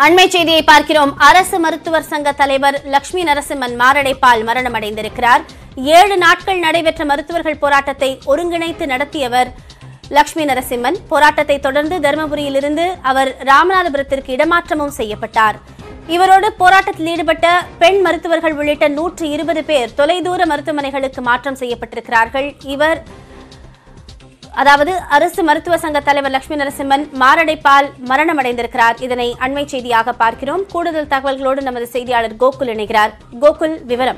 அண்மை செய்தியை பார்க்கிறோம் அரசு மருத்துவர் சங்க தலைவர் லட்சுமி நரசிம்மன் மாரடைப்பால் மரணமடைந்திருக்கிறார் ஏழு நாட்கள் நடைபெற்ற மருத்துவர்கள் போராட்டத்தை ஒருங்கிணைத்து நடத்தியவர் லட்சுமி நரசிம்மன் போராட்டத்தை தொடர்ந்து தருமபுரியிலிருந்து அவர் ராமநாதபுரத்திற்கு இடமாற்றமும் செய்யப்பட்டார் இவரோடு போராட்டத்தில் ஈடுபட்ட பெண் மருத்துவர்கள் உள்ளிட்ட நூற்று இருபது பேர் தொலைதூர மருத்துவமனைகளுக்கு மாற்றம் செய்யப்பட்டிருக்கிறார்கள் இவர் அதாவது அரசு மருத்துவ சங்க தலைவர் லட்சுமி நரசிம்மன் மாரடைப்பால் மரணமடைந்திருக்கிறார் இதனை அண்மை செய்தியாக பார்க்கிறோம் கூடுதல் தகவல்களோடு நமது செய்தியாளர் கோகுல் இணைகிறார் கோகுல் விவரம்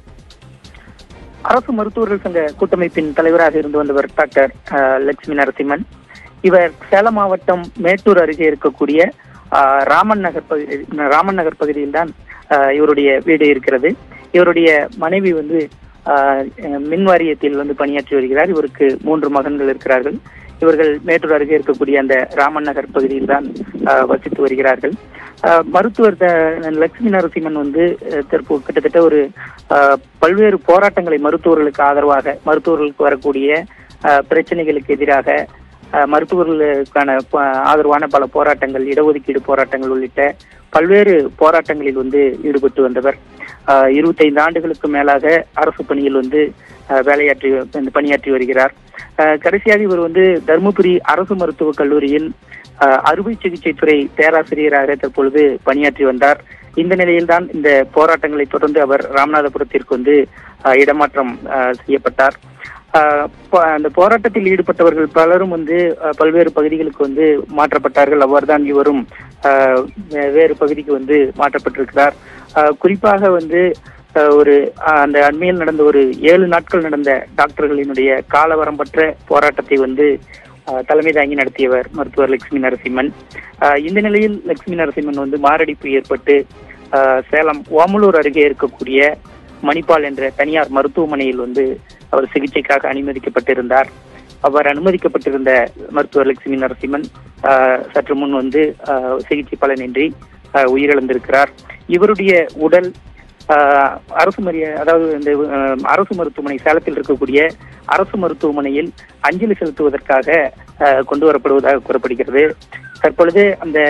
அரசு மருத்துவர்கள் சங்க கூட்டமைப்பின் தலைவராக இருந்து வந்தவர் டாக்டர் அஹ், லட்சுமி நரசிம்மன் இவர் சேலம் மாவட்டம் மேட்டூர் அருகே இருக்கக்கூடிய அஹ், ராமன் நகர் பகுதி ராமன் நகர் பகுதியில் தான் இவருடைய வீடு இருக்கிறது இவருடைய மனைவி வந்து அஹ், மின் வாரியத்தில் வந்து பணியாற்றி வருகிறார் இவருக்கு மூன்று மகன்கள் இருக்கிறார்கள் இவர்கள் மேட்டூர் அருகே இருக்கக்கூடிய அந்த ராமன் நகர் பகுதியில் தான் அஹ், வசித்து வருகிறார்கள் அஹ், மருத்துவர் த- லட்சுமி நரசிம்மன் வந்து அஹ், தற்போது கிட்டத்தட்ட ஒரு அஹ், பல்வேறு போராட்டங்களை மருத்துவர்களுக்கு ஆதரவாக மருத்துவர்களுக்கு வரக்கூடிய அஹ், பிரச்சனைகளுக்கு எதிராக அஹ், மருத்துவர்களுக்கான ப- ஆதரவான பல போராட்டங்கள் இடஒதுக்கீடு போராட்டங்கள் உள்ளிட்ட பல்வேறு போராட்டங்களில் வந்து ஈடுபட்டு வந்தவர் அஹ், இருபத்தைந்து ஆண்டுகளுக்கு மேலாக அரசு பணியில் வந்து அஹ், வேலையாற்றி வந்து பணியாற்றி வருகிறார் அஹ், கடைசியாக இவர் வந்து தருமபுரி அரசு மருத்துவக் கல்லூரியில் அஹ், அறுவை சிகிச்சை துறை பேராசிரியராக தற்பொழுது பணியாற்றி வந்தார் இந்த நிலையில்தான் இந்த போராட்டங்களை தொடர்ந்து அவர் ராமநாதபுரத்திற்கு வந்து அஹ், இடமாற்றம் அஹ், செய்யப்பட்டார் அஹ், ப- அந்த போராட்டத்தில் ஈடுபட்டவர்கள் பலரும் வந்து அஹ், பல்வேறு பகுதிகளுக்கு வந்து மாற்றப்பட்டார்கள் அவ்வாறுதான் இவரும் அஹ், வே- வேறு பகுதிக்கு வந்து மாற்றப்பட்டிருக்கிறார் அஹ், குறிப்பாக வந்து அஹ், ஒரு அஹ், அந்த அண்மையில் நடந்த ஒரு ஏழு நாட்கள் நடந்த டாக்டர்களினுடைய காலவரம்பற்ற போராட்டத்தை வந்து அஹ், தலைமை தாங்கி நடத்தியவர் மருத்துவர் லட்சுமி நரசிம்மன் அஹ், இந்த நிலையில் லட்சுமி நரசிம்மன் வந்து மாரடைப்பு ஏற்பட்டு அஹ், சேலம் ஓமலூர் அருகே இருக்கக்கூடிய மணிப்பால் என்ற தனியார் மருத்துவமனையில் வந்து அவர் சிகிச்சைக்காக அனுமதிக்கப்பட்டிருந்தார் அவர் அனுமதிக்கப்பட்டிருந்த மருத்துவர் லட்சுமி நரசிம்மன் அஹ், சற்று முன் வந்து அஹ், சிகிச்சை பலனின்றி அஹ், உயிரிழந்திருக்கிறார் இவருடைய உடல் ஆஹ் அரசு மரிய அதாவது இந்த ஆஹ் அரசு மருத்துவமனை சேலத்தில் இருக்கக்கூடிய அரசு மருத்துவமனையில் அஞ்சலி செலுத்துவதற்காக ஆஹ் கொண்டு வரப்படுவதாக கூறப்படுகிறது தற்பொழுது அந்த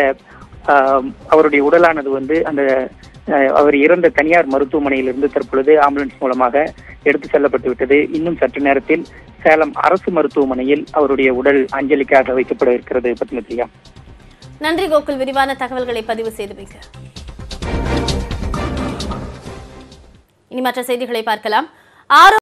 ஆஹ் அவருடைய உடலானது வந்து அந்த ஆஹ் அவர் இறந்த தனியார் மருத்துவமனையிலிருந்து தற்பொழுது ஆம்புலன்ஸ் மூலமாக எடுத்து செல்லப்பட்டு விட்டது இன்னும் சற்று நேரத்தில் சேலம் அரசு மருத்துவமனையில் அவருடைய உடல் அஞ்சலிக்காக வைக்கப்பட இருக்கிறது பத்மபிரியா நன்றி கோகுல் விரிவான தகவல்களை பதிவு செய்து வைக்க இனி மற்ற செய்திகளை பார்க்கலாம் ஆரோ